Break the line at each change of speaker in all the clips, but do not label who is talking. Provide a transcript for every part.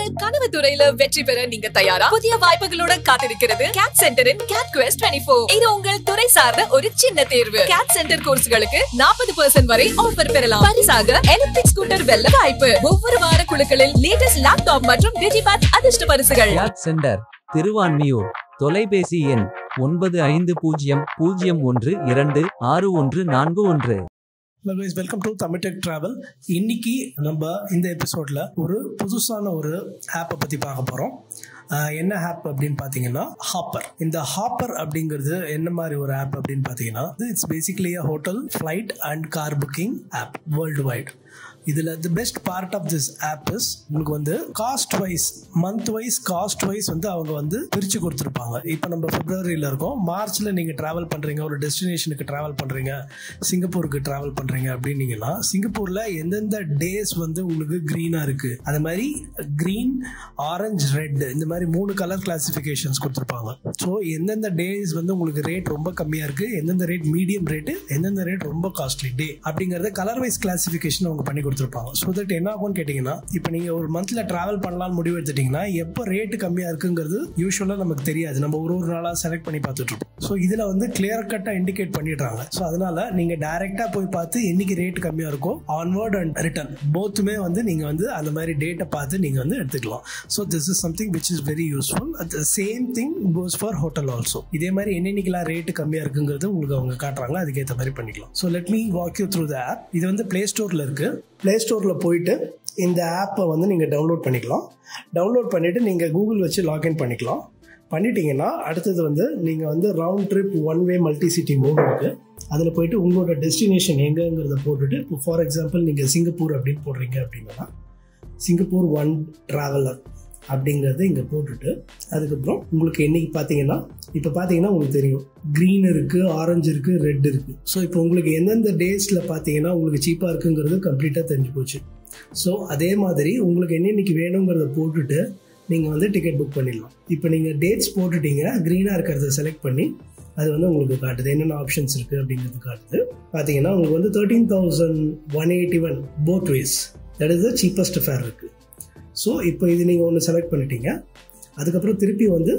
உங்கள் கனவு துறையில வெற்றி பெற நீங்க தயாரா புதிய வாய்ப்புகளோட காத்திருக்கிறது கேட் சென்டரின் கேட் குவெஸ்ட் டுவெண்ட்டி ஃபோர் இது உங்கள் துறை சார்ந்த ஒரு சின்ன தேர்வு கேட் சென்டர் கோர்ஸ்களுக்கு நாற்பது பர்சன்ட் வரை ஆஃபர் பெறலாம் பரிசாக எலக்ட்ரிக் ஸ்கூட்டர் வெல்ல வாய்ப்பு ஒவ்வொரு வார குழுக்களில் லேட்டஸ்ட் லேப்டாப் மற்றும் டிஜிபேட் அதிர்ஷ்ட பரிசுகள்
யாத் சென்டர் திருவான்மியூர் தொலைபேசி எண் ஒன்பது ஐந்து பூஜ்ஜியம் பூஜ்ஜியம் ஒன்று இரண்டு ஆறு ஒன்று நான்கு ஒன்று
hello guys welcome to Tamil Tech travel இன்னைக்கு நம்ம இந்த எபிசோடில் ஒரு புதுசான ஒரு ஆப்பை பற்றி பார்க்க போகிறோம் என்ன ஆப் அப்படின்னு பார்த்தீங்கன்னா ஹாப்பர் இந்த ஹாப்பர் அப்படிங்கிறது என்ன மாதிரி ஒரு ஆப் அப்படின்னு பார்த்தீங்கன்னா it's basically a hotel flight and car booking app world wide இதில் the best part of this app is உங்களுக்கு வந்து cost wise month wise cost wise வந்து அவங்க வந்து பிரித்து கொடுத்துருப்பாங்க இப்போ நம்ம பிப்ரவரியில் இருக்கோம் மார்ச்சில் நீங்கள் ட்ராவல் பண்ணுறீங்க ஒரு டெஸ்டினேஷனுக்கு ட்ராவல் பண்ணுறீங்க சிங்கப்பூருக்கு ட்ராவல் பண்ணுறீங்க அப்படின்னீங்கன்னா சிங்கப்பூரில் எந்தெந்த டேஸ் வந்து உங்களுக்கு க்ரீனாக இருக்குது அது மாதிரி க்ரீன் ஆரஞ்ச் ரெட் இந்த மாதிரி மூணு கலர் கிளாசிஃபிகேஷன்ஸ் கொடுத்துருப்பாங்க ஸோ எந்தெந்த டேஸ் வந்து உங்களுக்கு ரேட் ரொம்ப கம்மியாக இருக்குது எந்தெந்த ரேட் மீடியம் ரேட்டு எந்தெந்த ரேட் ரொம்ப காஸ்ட்லி டே அப்படிங்கிறத கலர் வைஸ் கிளாசிஃபிகேஷன் அவங்க பண்ணி கொடுத்துருப்பாங்க ஸோ தட் என்ன ஆகும்னு கேட்டிங்கன்னா இப்போ நீங்கள் ஒரு மந்த்தில் ட்ராவல் பண்ணலாம்னு முடிவு எடுத்துட்டிங்கன்னா எப்போ ரேட்டு கம்மியாக இருக்குங்கிறது யூஸ்வலாக நமக்கு தெரியாது நம்ம ஒரு ஒரு நாளாக செலக்ட் பண்ணி பார்த்துட்டு இருப்போம் ஸோ இதில் வந்து கிளியர் கட்டாக இண்டிகேட் பண்ணிடுறாங்க ஸோ அதனால நீங்கள் டைரெக்டாக போய் பார்த்து என்னைக்கு ரேட் கம்மியாக இருக்கோ ஆன்வர்ட் அண்ட் ரிட்டர்ன் போத்துமே வந்து நீங்கள் வந்து அந்த மாதிரி டேட்டை பார்த்து நீங்கள் வந்து எடுத்துக்கலாம் so this is something which is very useful at the same thing goes for hotel also இதே மாதிரி என்னென்னைக்கெல்லாம் ரேட்டு கம்மியாக இருக்குங்கிறது உங்களுக்கு அவங்க காட்டுறாங்க அதுக்கேற்ற மாதிரி பண்ணிக்கலாம் so let me walk you through the app இது வந்து ப்ளே ஸ்டோரில் இருக்குது ப்ளே ஸ்டோரில் போயிட்டு இந்த ஆப்பை வந்து நீங்கள் டவுன்லோட் பண்ணிக்கலாம் டவுன்லோட் பண்ணிவிட்டு நீங்கள் கூகுள் வச்சு லாக்இன் பண்ணிக்கலாம் பண்ணிட்டீங்கன்னா அடுத்தது வந்து நீங்கள் வந்து round trip one way multi city மூணு இருக்குது அதில் போயிட்டு உங்களோட டெஸ்டினேஷன் எங்கேங்கிறத போட்டுட்டு இப்போ ஃபார் எக்ஸாம்பிள் நீங்கள் சிங்கப்பூர் அப்படின்னு போடுறீங்க அப்படின்னா சிங்கப்பூர் ஒன் ட்ராவலர் அப்படிங்கிறத இங்கே போட்டுட்டு அதுக்கப்புறம் உங்களுக்கு என்னைக்கு பார்த்தீங்கன்னா இப்போ பார்த்தீங்கன்னா உங்களுக்கு தெரியும் க்ரீன் இருக்குது ஆரஞ்சு இருக்குது ரெட் இருக்குது ஸோ இப்போ உங்களுக்கு எந்தெந்த டேஸில் பார்த்தீங்கன்னா உங்களுக்கு சீப்பாக இருக்குங்கிறது கம்ப்ளீட்டாக தெரிஞ்சு போச்சு ஸோ அதே மாதிரி உங்களுக்கு என்னென்னைக்கு வேணுங்கிறத போட்டுட்டு நீங்கள் வந்து டிக்கெட் புக் பண்ணிடலாம் இப்போ நீங்கள் டேட்ஸ் போட்டுட்டீங்க க்ரீனாக இருக்கிறத செலக்ட் பண்ணி அது வந்து உங்களுக்கு காட்டுது என்னென்ன ஆப்ஷன்ஸ் இருக்குது அப்படிங்கிறது காட்டுது பார்த்தீங்கன்னா உங்களுக்கு வந்து thirteen thousand one eighty one both ways that is the cheapest fare இருக்குது ஸோ இப்போ இது நீங்கள் ஒன்று செலக்ட் பண்ணிட்டீங்க அதுக்கப்புறம் திருப்பி வந்து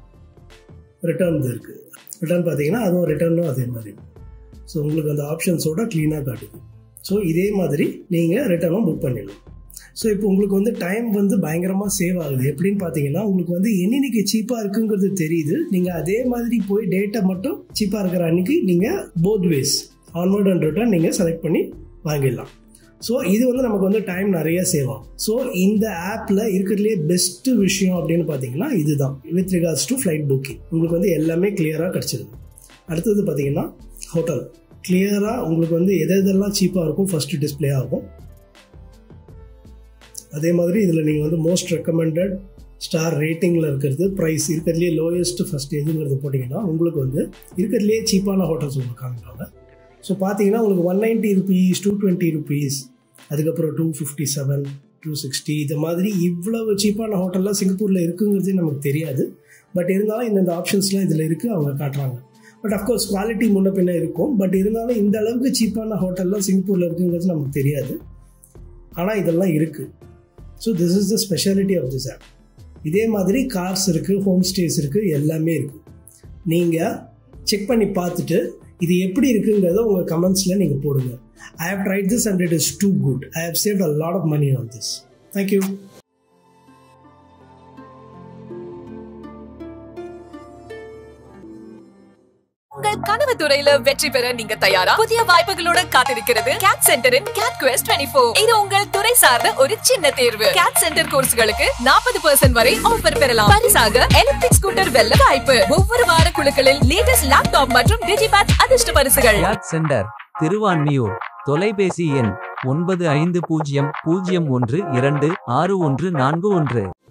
ரிட்டர்ன் இருக்குது ரிட்டர்ன் பார்த்தீங்கன்னா அதுவும் ரிட்டர்னும் அதே மாதிரி ஸோ உங்களுக்கு அந்த ஆப்ஷன்ஸோட க்ளீனாக காட்டுது ஸோ இதே மாதிரி நீங்கள் ரிட்டர்னும் புக் பண்ணிடலாம் ஸோ இப்போ உங்களுக்கு வந்து டைம் வந்து பயங்கரமாக சேவ் ஆகுது எப்படின்னு பார்த்தீங்கன்னா உங்களுக்கு வந்து என்னென்னைக்கு சீப்பாக இருக்குங்கிறது தெரியுது நீங்கள் அதே மாதிரி போய் டேட்டை மட்டும் சீப்பாக இருக்கிற அன்னைக்கு நீங்கள் both ways onward and return நீங்கள் செலக்ட் பண்ணி வாங்கிடலாம் ஸோ இது வந்து நமக்கு வந்து டைம் நிறைய சேவ் ஆகும் ஸோ இந்த ஆப்பில் இருக்கிறதுலே பெஸ்ட்டு விஷயம் அப்படின்னு பார்த்தீங்கன்னா இதுதான் with regards to flight booking உங்களுக்கு வந்து எல்லாமே கிளியராக கிடச்சிருது அடுத்தது பார்த்தீங்கன்னா ஹோட்டல் கிளியராக உங்களுக்கு வந்து எது எதெல்லாம் சீப்பாக இருக்கும் ஃபஸ்ட்டு டிஸ்பிளே ஆகும் அதே மாதிரி இதில் நீங்கள் வந்து மோஸ்ட் ரெக்கமெண்டட் ஸ்டார் ரேட்டிங்கில் இருக்கிறது ப்ரைஸ் இருக்கிறதுலே லோயஸ்ட் ஃபஸ்ட் எதுங்கிறது போட்டிங்கன்னா உங்களுக்கு வந்து இருக்கிறதுலே சீப்பான ஹோட்டல்ஸ் உங்களுக்கு காமிப்பாங்க ஸோ பார்த்தீங்கன்னா உங்களுக்கு one ninety rupees two twenty rupees அதுக்கப்புறம் two fifty seven two sixty இது மாதிரி இவ்வளவு சீப்பான ஹோட்டல்லாம் சிங்கப்பூரில் இருக்குங்கிறதே நமக்கு தெரியாது பட் இருந்தாலும் இந்தந்த ஆப்ஷன்ஸ்லாம் இதில் இருக்குது அவங்க காட்டுறாங்க பட் அஃப்கோர்ஸ் குவாலிட்டி முன்ன பின்ன இருக்கும் பட் இருந்தாலும் இந்த அளவுக்கு சீப்பான ஹோட்டல்லாம் சிங்கப்பூரில் இருக்குங்கிறது நமக்கு தெரியாது ஆனால் இதெல்லாம் இருக்குது so this is the speciality of this app இதே மாதிரி கார்ஸ் இருக்குது ஹோம் ஸ்டேஸ் இருக்குது எல்லாமே இருக்குது நீங்கள் செக் பண்ணி பார்த்துட்டு இது எப்படி இருக்குங்கிறத உங்கள் கமெண்ட்ஸில் நீங்கள் போடுங்க I have tried this and it is too good I have save a lot of money on this thank you
உங்கள் கனவு துறையில வெற்றி பெற நீங்க தயாரா புதிய வாய்ப்புகளோட காத்திருக்கிறது கேட் சென்டரின் கேட் குவெஸ்ட் டுவெண்ட்டி ஃபோர் இது உங்கள் துறை சார்ந்த ஒரு சின்ன தேர்வு கேட் சென்டர் கோர்ஸ்களுக்கு நாற்பது பர்சன்ட் வரை ஆஃபர் பெறலாம் பரிசாக எலக்ட்ரிக் ஸ்கூட்டர் வெல்ல வாய்ப்பு ஒவ்வொரு வார குழுக்களில் லேட்டஸ்ட் லேப்டாப் மற்றும் டிஜிபேட் அதிர்ஷ்ட பரிசுகள்
யாத் சென்டர் திருவான்மியூர் தொலைபேசி எண் ஒன்பது ஐந்து பூஜ்ஜியம் பூஜ்ஜியம் ஒன்று இரண்டு ஆறு ஒன்று நான்கு ஒன்று